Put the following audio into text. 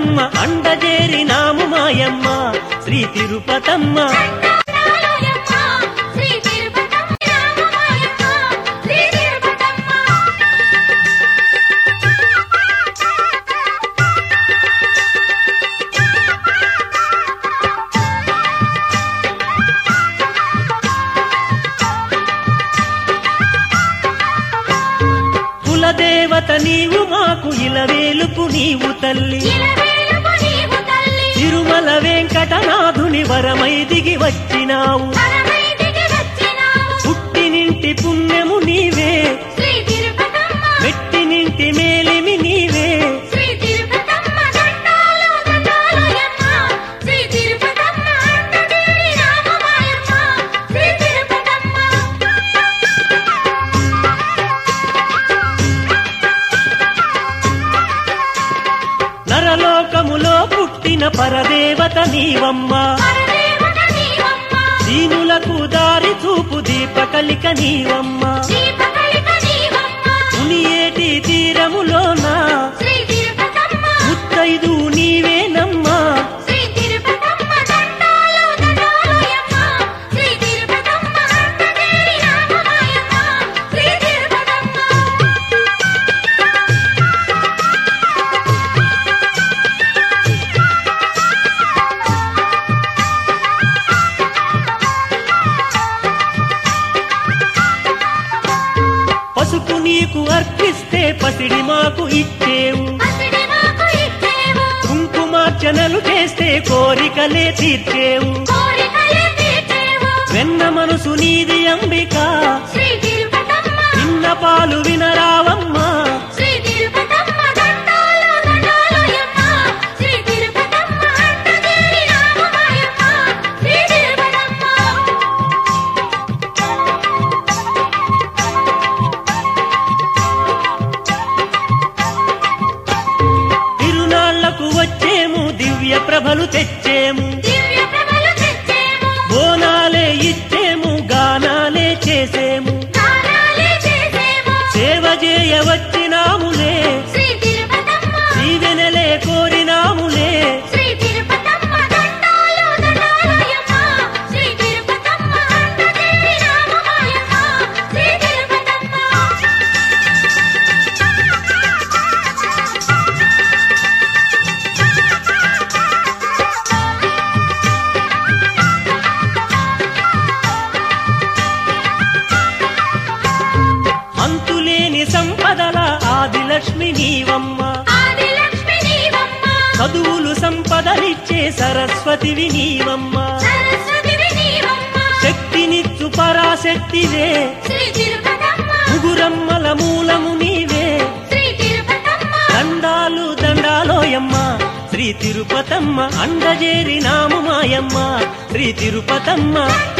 తిరుపతమ్మ అండజేరి నాము మాయమ్మ శ్రీ తిరుపతమ్మ దండాలయమ్మ శ్రీ తిరుపతమ్మ రామమాయమ్మ శ్రీ తిరుపతమ్మ కులదేవత నీవు మాకు ఇలవేలుపు నీవు తల్లి ఇలవేలుపు నీవు తల్లి తిరుమల వెంకటనాథుని వరమై దిగి వచ్చినావు పరమైదికి వచ్చినావు పుట్టినింటి పుణ్యము నీవే శ్రీ తిరుపతమ్మ మెట్టినింటి మేలిమి నీవే శ్రీ తిరుపతమ్మ దండాలు దండాలయమ్మ శ్రీ తిరుపతమ్మ అండదేవి రామమాయమ్మ శ్రీ తిరుపతమ్మ నరలోకములో పుట్టిన పరదేవత నీవమ్మ పరదేవత నీవమ్మ దీనులకు దారి చూపు దీపకలిక నీవమ్మ దీపకలిక నీవమ్మ మునియేటి తీరములోన శ్రీ తిరుపతమ్మ ముత్తైదు నీవేనమ్మా శ్రీ తిరుపతమ్మ దండాలు దండాలయమ్మ శ్రీ తిరుపతమ్మ అండదేవి రామమాయమ్మ శ్రీ తిరుపతమ్మ పసుపు నీకు అర్పిస్తే పసిడి మాకు ఇచ్చేవు అసిడి మాకు ఇచ్చేవు కుంకుమార్చనలు చేస్తే కోరికలే తీర్చేవు కోరికలే తీర్చేవు వెన్న మనసు నీది అంబిక శ్రీ తిరుపతమ్మ నిన్న పాలు వినరావమ్మా శ్రీ తిరుపతమ్మ దండాలు దండాలయమ్మ శ్రీ తిరుపతమ్మ అండదేవి రామమాయమ్మ శ్రీ తిరుపతమ్మ తిరునాళ్లకు వచ్చేము దివ్య ప్రభలు తెచ్చేము దివ్య ప్రభలు తెచ్చేము బోనాలే ఇచ్చేము గానాలే చేసేము గానాలే చేసేము సేవ చేయ వచ్చినాములే శ్రీ తిరుపతమ్మ దీవెనలే కోరినాములే శ్రీ తిరుపతమ్మ దండాలు దండాలయమ్మ శ్రీ తిరుపతమ్మ అండదేవి రామమాయమ్మ శ్రీ తిరుపతమ్మ అంతులేని సంపదల ఆదిలక్ష్మి నీవమ్మ ఆదిలక్ష్మి నీవమ్మ చదువులు సంపదలిచ్చే సరస్వతివి నీవమ్మ సరస్వతివి నీవమ్మ శక్తినిచ్చు పరాశక్తివే శ్రీ తిరుపతమ్మ ముగురమ్మల మూలము నీవే శ్రీ తిరుపతమ్మ దండాలు దండాలోయమ్మ శ్రీ తిరుపతమ్మ అండజేరి నాము మాయమ్మ శ్రీ తిరుపతమ్మ